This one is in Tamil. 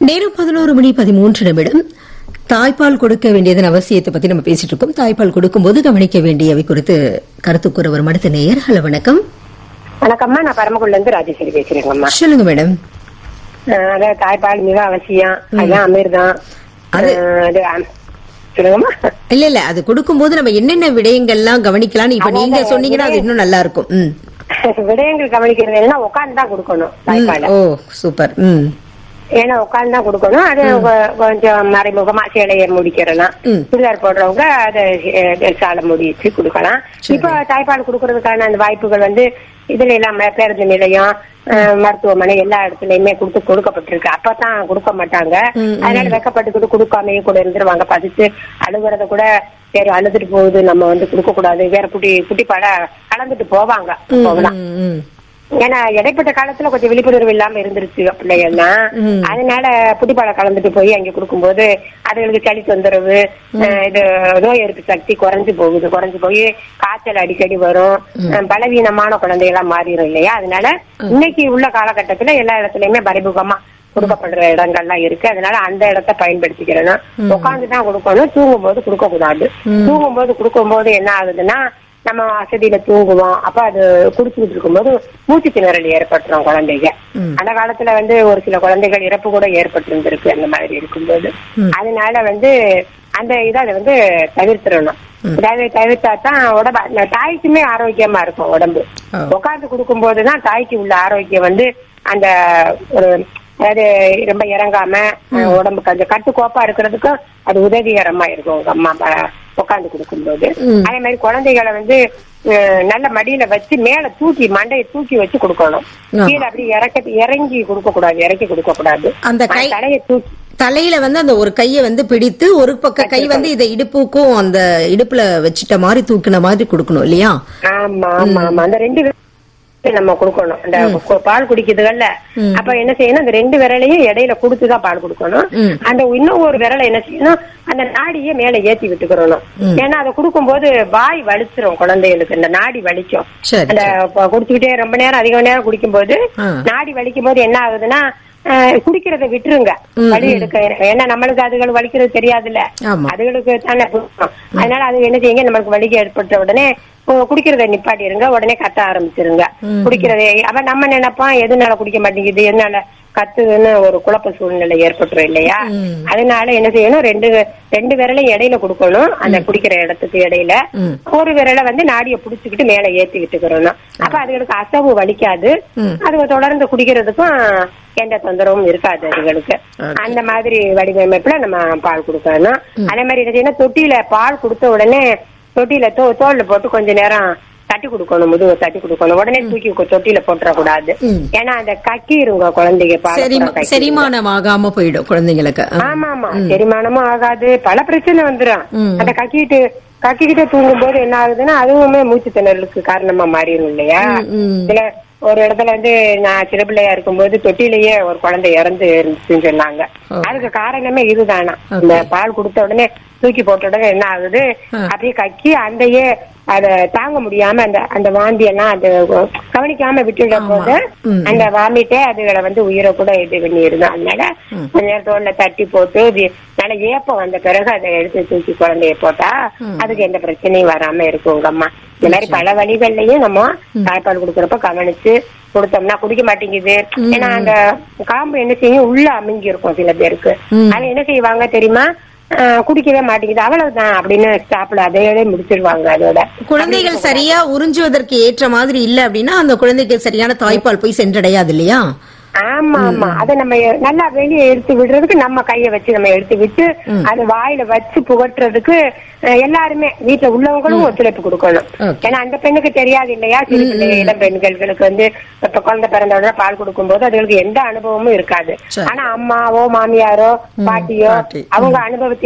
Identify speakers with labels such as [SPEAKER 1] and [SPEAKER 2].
[SPEAKER 1] நேரம் பதினோரு மணி பதிமூன்று நிமிடம் தாய்ப்பால் கொடுக்க வேண்டியதன் அவசியத்தை பத்தி நம்ம பேசிட்டு இருக்கோம் தாய்ப்பால் கொடுக்கும்போது கவனிக்க வேண்டியவை குறித்து கருத்து கூற வரும் அடுத்த நேயர் ஹலோ வணக்கம்
[SPEAKER 2] வணக்கம்மா நான் பரமக்குள்ள இருந்து ராஜேஸ்வரி பேசுறேங்கம்மா
[SPEAKER 1] சொல்லுங்க மேடம்
[SPEAKER 2] அஹ் அதான் தாய்ப்பால் மிக அவசியம் அதான் அமிர்தம்
[SPEAKER 1] அது-
[SPEAKER 2] அஹ் அது அம்- சொல்லுங்கம்மா
[SPEAKER 1] இல்ல இல்ல அது கொடுக்கும்போது நம்ம என்னென்ன விடயங்கள்லாம் கவனிக்கலாம்னு இப்ப நீங்க சொன்னீங்கன்னா அது இன்னும் நல்லா இருக்கும் ம்.
[SPEAKER 2] விடயங்கள் கவனிக்கிறது என்னன்னா உட்கார்ந்து தான் கொடுக்கணும்
[SPEAKER 1] ம்.
[SPEAKER 2] தாய்ப்பால
[SPEAKER 1] ஓ சூப்பர் ம்
[SPEAKER 2] ஏன்னா உட்கார்ந்து தான் கொடுக்கணும் அது கொ- கொஞ்சம் மறைமுகமா சேலையை முடிக்கிறலாம்
[SPEAKER 1] ம்.
[SPEAKER 2] சுடிதார் போடுறவங்க அதை அஹ், சாலை முடிச்சு கொடுக்கலாம்
[SPEAKER 1] சரி.
[SPEAKER 2] இப்போ தாய்ப்பால் கொடுக்கறதுக்கான அந்த வாய்ப்புகள் வந்து இதுல எல்லாம் ம- பேருந்து நிலையம் அஹ், மருத்துவமனை எல்லா இடத்துலயுமே கொடுத்து கொடுக்கப்பட்டிருக்கு அப்பதான் கொடுக்க மாட்டாங்க
[SPEAKER 1] ம்,
[SPEAKER 2] அதனால வெக்கப்பட்டுக்கிட்டு கொடுக்காமயே கூட இருந்துருவாங்க பதிச்சு அழுகுறத கூட சரி அழுதுட்டு போகுது நம்ம வந்து கொடுக்க கூடாது வேற குட்டி குட்டி பாட கலந்துட்டு போவாங்க
[SPEAKER 1] ம்,
[SPEAKER 2] போகலாம்
[SPEAKER 1] ம், ம்.
[SPEAKER 2] ஏன்னா இடைப்பட்ட காலத்துல கொஞ்சம் விழிப்புணர்வு இல்லாம இருந்துருச்சு பிள்ளைகள்லாம்
[SPEAKER 1] ம்.
[SPEAKER 2] அதனால புட்டிப்பாலை கலந்துட்டு போய் அங்க கொடுக்கும்போது அதுகளுக்கு சளி தொந்தரவு அஹ் இது நோய் எதிர்ப்பு சக்தி குறைஞ்சு போகுது குறைஞ்சு போய் காய்ச்சல் அடிக்கடி வரும் அஹ் பலவீனமான குழந்தைகளா மாறிடும் இல்லையா அதனால இன்னைக்கு உள்ள காலகட்டத்துல எல்லா இடத்துலயுமே பரிமுகமா கொடுக்கப்படுற இடங்கள்லாம் இருக்கு அதனால அந்த இடத்த பயன்படுத்திக்கிறணும் உட்காந்து தான் கொடுக்கணும் தூங்கும் போது கொடுக்க கூடாது தூங்கும் போது கொடுக்கும் போது என்ன ஆகுதுன்னா நம்ம வசதியில தூங்குவோம் அப்ப அது குடிச்சுக்கிட்டு இருக்கும்போது மூச்சு திணறல் ஏற்பட்டுரும் குழந்தைங்க அந்த காலத்துல வந்து ஒரு சில குழந்தைகள் இறப்பு கூட ஏற்பட்டிருந்திருக்கு அந்த மாதிரி இருக்கும்போது அதனால வந்து அந்த இதை அதை வந்து தவிர்த்திடணும் அதாவது தவிர்த்தா தான் உடம்பு தாய்க்குமே ஆரோக்கியமா இருக்கும் உடம்பு
[SPEAKER 1] ஓ.
[SPEAKER 2] உட்கார்ந்து கொடுக்கும் போதுதான் தாய்க்கு உள்ள ஆரோக்கியம் வந்து அந்த ஒரு அதாவது ரொம்ப இறங்காம அஹ், உடம்பு கொஞ்சம் கட்டுக்கோப்பா இருக்கிறதுக்கும் அது உதவிகரமா இருக்கும் உங்க அம்மா ப- உட்கார்ந்து கொடுக்கும்போது
[SPEAKER 1] ம்.
[SPEAKER 2] அதே மாதிரி குழந்தைகளை வந்து அஹ், நல்ல மடியில வச்சு மேல தூக்கி மண்டையை தூக்கி வச்சு கொடுக்கணும்
[SPEAKER 1] ஆ.
[SPEAKER 2] கீழே அப்படி இறக்க இறங்கி கொடுக்க கூடாது இறக்கி கொடுக்க கூடாது
[SPEAKER 1] அந்த கை
[SPEAKER 2] தலையை தூக்கி
[SPEAKER 1] தலையில வந்து அந்த ஒரு கைய வந்து பிடித்து ஒரு பக்க கை வந்து இதை இடுப்புக்கும் அந்த இடுப்புல வச்சிட்ட மாதிரி தூக்குன மாதிரி கொடுக்கணும் இல்லையா
[SPEAKER 2] ஆமா ஆமா ஆமா அந்த ரெண்டு விரலையும் நம்ம கொடுக்கணும் அந்த கு- பால் குடிக்குதுகள்ல அப்ப என்ன செய்யணும் அந்த ரெண்டு விரலையும் இடையில கொடுத்துதான் பால் கொடுக்கணும்
[SPEAKER 1] ம்.
[SPEAKER 2] அந்த இன்னும் ஒரு விரலை என்ன செய்யணும் அந்த நாடியை மேல ஏத்தி விட்டுக்கிறணும் ஏன்னா அதை கொடுக்கும்போது வாய் வலிச்சிரும் குழந்தைகளுக்கு இந்த நாடி வலிக்கும்
[SPEAKER 1] சரி
[SPEAKER 2] அந்த ப- குடிச்சுக்கிட்டே ரொம்ப நேரம் அதிக நேரம் குடிக்கும் போது
[SPEAKER 1] ஆ.
[SPEAKER 2] நாடி வலிக்கும் போது என்ன ஆகுதுன்னா அஹ், குடிக்கிறத விட்டுருங்க வலி எடுக்க ஏன்னா நம்மளுக்கு அதுகள் வலிக்கிறது தெரியாதுல்ல
[SPEAKER 1] ஆமா.
[SPEAKER 2] அதுகளுக்கு தானே புரியும் அதனால அது என்ன செய்யுங்க நம்மளுக்கு வலிக்கு ஏற்பட்ட உடனே கு- குடிக்கிறத நிப்பாட்டிருங்க உடனே கத்த ஆரம்பிச்சிருங்க குடிக்கிறதே அவன் நம்ம நினைப்பான் எதுனால குடிக்க மாட்டேங்குது எதனால கத்துதுன்னு ஒரு குழப்ப சூழ்நிலை ஏற்பட்டுரும் இல்லையா அதனால என்ன செய்யணும் ரெண்டு ரெண்டு விரலையும் இடையில கொடுக்கணும் அந்த குடிக்கிற இடத்துக்கு இடையில
[SPEAKER 1] ம்.
[SPEAKER 2] ஒரு விரலை வந்து நாடிய புடிச்சுக்கிட்டு மேல ஏத்தி விட்டுக்கிறணும் அப்ப அதுகளுக்கு அசவு வலிக்காது
[SPEAKER 1] ம்.
[SPEAKER 2] அதுங்க தொடர்ந்து குடிக்கிறதுக்கும் எந்த தொந்தரவும் இருக்காது அதுகளுக்கு அந்த மாதிரி வடிவமைப்புல நம்ம பால் கொடுக்கணும் அதே மாதிரி என்ன செய்யணும் தொட்டியில பால் கொடுத்த உடனே தொட்டியில தோ தோல்ல போட்டு கொஞ்ச நேரம் தட்டி கொடுக்கணும் முதுக தட்டி கொடுக்கணும் உடனே தூக்கி கொ- தொட்டியில போட்டுறக்கூடாது
[SPEAKER 1] ம்.
[SPEAKER 2] ஏன்னா அந்த கக்கிருங்க குழந்தைங்க பால்
[SPEAKER 1] செரிமா-
[SPEAKER 2] கூட கக்கிருங்க.
[SPEAKER 1] செரிமானம் ஆகாம போயிடும் குழந்தைங்களுக்கு ஆ.
[SPEAKER 2] ஆமா ஆமா செரிமானமும் ஆகாது பல பிரச்சனை வந்துரும்
[SPEAKER 1] ம்.
[SPEAKER 2] அந்த கக்கிட்டு கக்கிக்கிட்டே தூங்கும் போது என்ன ஆகுதுன்னா அதுவுமே மூச்சு திணறலுக்கு காரணமா மாறிடும் இல்லையா
[SPEAKER 1] ம்.
[SPEAKER 2] இதுல ஒரு இடத்துல வந்து நான் சிறு பிள்ளையா இருக்கும்போது தொட்டிலேயே ஒரு குழந்தை இறந்து இருந்துச்சுன்னு சொன்னாங்க அதுக்கு காரணமே இதுதானா இந்த பால் கொடுத்த உடனே தூக்கி போட்ட உடனே என்ன ஆகுது அப்படியே கக்கி அந்தையே அத தாங்க முடியாம அந்த அந்த வாந்தி எல்லாம் அது கவனிக்காம விட்டுட போது அந்த வாமிட்டே அதுகளை வந்து உயிரை கூட இது பண்ணி இருந்தோம் அதனால கொஞ்ச நேரம் தோல்ல தட்டி போட்டு இது நல்ல ஏப்பம் வந்த பிறகு அதை எடுத்து தூக்கி குழந்தைய போட்டா அதுக்கு எந்த பிரச்சனையும் வராம இருக்கும் உங்க அம்மா இந்த மாதிரி பல வழிகள்லயும் நம்ம தாய்ப்பால் கொடுக்கறப்ப கவனிச்சு கொடுத்தோம்னா குடிக்க மாட்டேங்குது ஏன்னா அந்த காம்பு என்ன செய்யும் உள்ள அமுங்கி இருக்கும் சில பேருக்கு அது என்ன செய்வாங்க தெரியுமா ஆஹ் குடிக்கவே மாட்டேங்குது அவ்வளவுதான் அப்படின்னு ஸ்டாப்ல அதையோட முடிச்சிருவாங்க அதோட
[SPEAKER 1] குழந்தைகள் சரியா உறிஞ்சுவதற்கு ஏற்ற மாதிரி இல்ல அப்படின்னா அந்த குழந்தைக்கு சரியான தாய்ப்பால் போய் சென்றடையாது இல்லையா
[SPEAKER 2] ஆமா ஆமா அதை நம்ம எ- நல்லா வெளியே எடுத்து விடுறதுக்கு நம்ம கைய வச்சு நம்ம எடுத்து விட்டு அது வாயில வச்சு புகட்டுறதுக்கு அஹ், எல்லாருமே வீட்டுல உள்ளவங்களும் ஒத்துழைப்பு கொடுக்கணும்
[SPEAKER 1] Okay.
[SPEAKER 2] ஏன்னா அந்த பெண்ணுக்கு தெரியாது இல்லையா சிறு பிள்ளை இளம் பெண்களுக்கு வந்து இப்ப குழந்தை பிறந்த உடனே பால் கொடுக்கும்போது அதுகளுக்கு எந்த அனுபவமும் இருக்காது
[SPEAKER 1] சரி.
[SPEAKER 2] ஆனா அம்மாவோ மாமியாரோ பாட்டியோ
[SPEAKER 1] பாட்டி.
[SPEAKER 2] அவங்க அனுபவத்தை